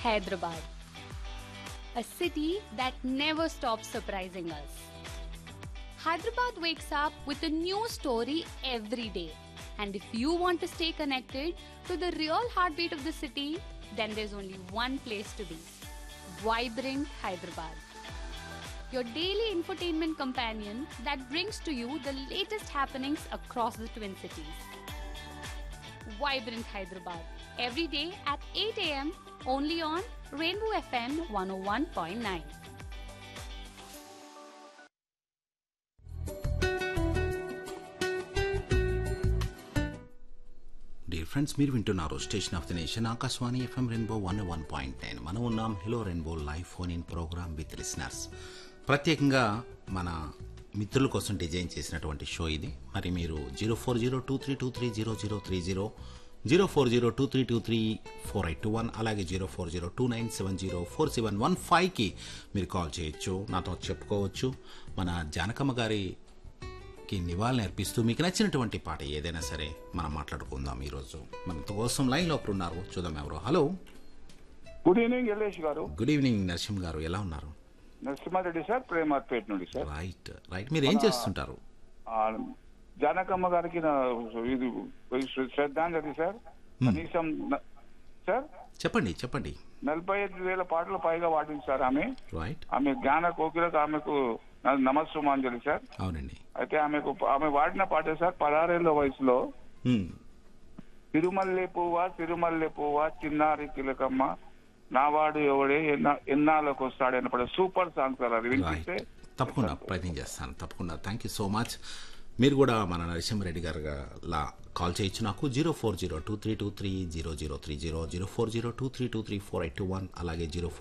Hyderabad, a city that never stops surprising us. Hyderabad wakes up with a new story every day. And if you want to stay connected to the real heartbeat of the city, then there's only one place to be Vibrant Hyderabad. Your daily infotainment companion that brings to you the latest happenings across the Twin Cities. Vibrant Hyderabad, every day at 8 a.m. only on Rainbow FM 101.9. Dear friends మీరు వింటున్నారు station of the nation Akashvani FM Rainbow one one point nine మనం ఉన్నాం hello Rainbow live phone in programme with listeners ప్రత్యేకంగా మన మిత్రుల కోసం design చేసినటువంటి show ఇది మరి మీరు zero four zero two three two three zero zero three zero zero four zero two three two three four eight two one అలాగే zero four zero two nine seven zero four seven one ఫైవ్కి మీరు call చేయొచ్చు నాతో చెప్పుకోవచ్చు మన జానకమ్మ గారి కి నివాళులు అర్పిస్తూ మీకు నచ్చినటువంటి పాట ఏదైనా సరే మనం మాట్లాడుకుందాం ఈరోజు మన కోసం లైన్లో ఒకరు ఉన్నారు చూద్దాం ఎవరు హలో గుడ్ ఈవినింగ్ యల్లేష్ గారు గుడ్ ఈవినింగ్ నరసింహ్ గారు ఎలా ఉన్నారు నరసింహారెడ్డి సార్ ప్రేమార్పేట నుండి సార్ రైట్ రైట్ మీరు ఏం చేస్తుంటారు ఆ, జానకమ్మ గారికి నా ఇది శ్రద్ధాంజలి సార్ కనీసం న- సార్ చెప్పండి చెప్పండి నలభై ఐదు వేల పాటలు పైగా పాడింది సార్ ఆమె రైట్ ఆమె జ్ఞాన కోకిలకు ఆమెకు నా- నమస్సుమాంజలి సార్ అవునండి అయితే ఆమెకు ఆమె వాడిన పాట సార్ పదహారేళ్ల వయసులో హ్మ్. తిరుమల్లె పువ్వా తిరుమల్లె పువ్వా చిన్నారి తిలకమ్మ నావాడు ఎవడే ఎన్నా- ఎన్నాళ్ళకు వస్తాడని పాట సూపర్ సాంగ్ సార్ అది వినిపిస్తే రైట్ తప్పకుండా ప్రయత్నం చేస్తాను తప్పకుండా థ్యాంక్ యూ సో మచ్ మీరు కూడా మన నరసింహారెడ్డి గారు లా కాల్ చేయొచ్చు నాకు zero four zero two three two three zero zero three zero zero four zero two three two three four eight two one అలాగే జీరో